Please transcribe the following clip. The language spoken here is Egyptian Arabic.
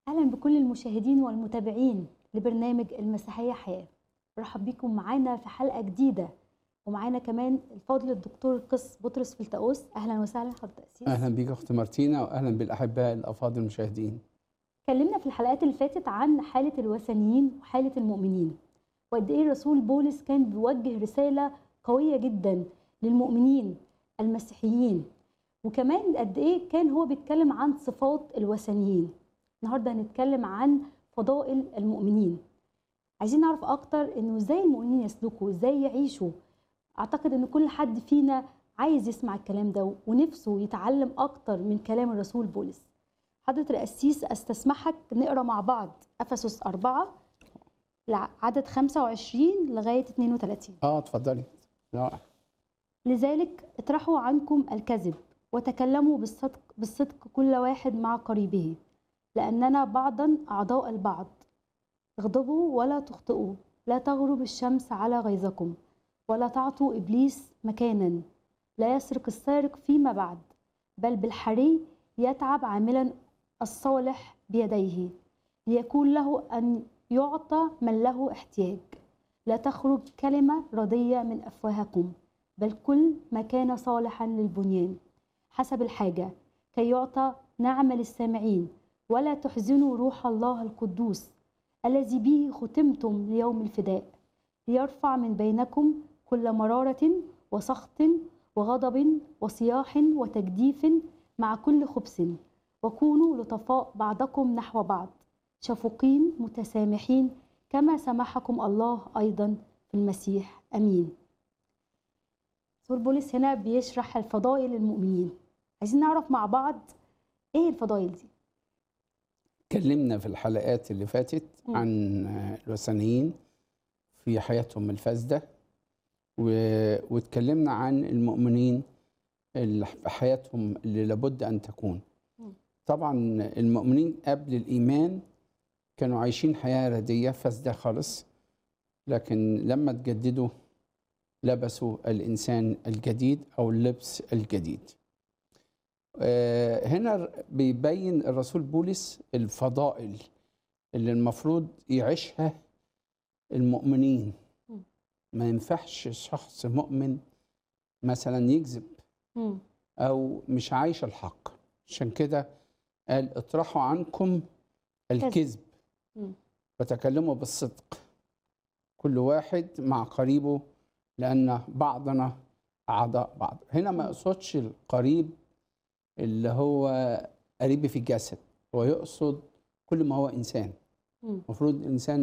أهلا بكل المشاهدين والمتابعين لبرنامج المسيحية حياة برحب بيكم معانا في حلقة جديدة ومعانا كمان الفاضل الدكتور قس بطرس فلتأوس أهلا وسهلا حضرتك أسيس اهلا بيك اخت مارتينا واهلا بالاحباء الافاضل المشاهدين اتكلمنا في الحلقات اللي فاتت عن حالة الوثنيين وحالة المؤمنين وقد إيه الرسول بولس كان بيوجه رسالة قوية جدا للمؤمنين المسيحيين وكمان قد إيه كان هو بيتكلم عن صفات الوثنيين النهارده هنتكلم عن فضائل المؤمنين عايزين نعرف اكتر انه ازاي المؤمنين يسلكوا ازاي يعيشوا اعتقد ان كل حد فينا عايز يسمع الكلام ده ونفسه يتعلم اكتر من كلام الرسول بولس حضرة القسيس استسمحك نقرا مع بعض افسس أربعة عدد 25 لغاية 32 اه اتفضلي رائع لذلك اطرحوا عنكم الكذب وتكلموا بالصدق بالصدق كل واحد مع قريبه لأننا بعضا أعضاء البعض اغضبوا ولا تخطئوا لا تغرب الشمس على غيظكم ولا تعطوا إبليس مكانا لا يسرق السارق فيما بعد بل بالحري يتعب عاملا الصالح بيديه ليكون له أن يعطى من له احتياج لا تخرج كلمة ردية من أفواهكم بل كل ما كان صالحا للبنيان حسب الحاجة كي يعطى نعم للسامعين ولا تحزنوا روح الله القدوس الذي به ختمتم ليوم الفداء ليرفع من بينكم كل مرارة وسخط وغضب وصياح وتجديف مع كل خبث وكونوا لطفاء بعضكم نحو بعض شفوقين متسامحين كما سمحكم الله أيضا في المسيح أمين سور بولس هنا بيشرح الفضائل المؤمنين عايزين نعرف مع بعض ايه الفضائل دي اتكلمنا في الحلقات اللي فاتت مم. عن الوثنيين في حياتهم الفاسده و... واتكلمنا عن المؤمنين اللي في حياتهم اللي لابد ان تكون مم. طبعا المؤمنين قبل الايمان كانوا عايشين حياه رديه فاسده خالص لكن لما تجددوا لبسوا الانسان الجديد او اللبس الجديد آه، هنا بيبين الرسول بولس الفضائل اللي المفروض يعيشها المؤمنين مم. ما ينفعش شخص مؤمن مثلا يكذب مم. او مش عايش الحق عشان كده قال اطرحوا عنكم الكذب مم. وتكلموا بالصدق كل واحد مع قريبه لان بعضنا اعضاء بعض هنا ما مم. يقصدش القريب اللي هو قريب في الجسد هو يقصد كل ما هو انسان مم. المفروض الانسان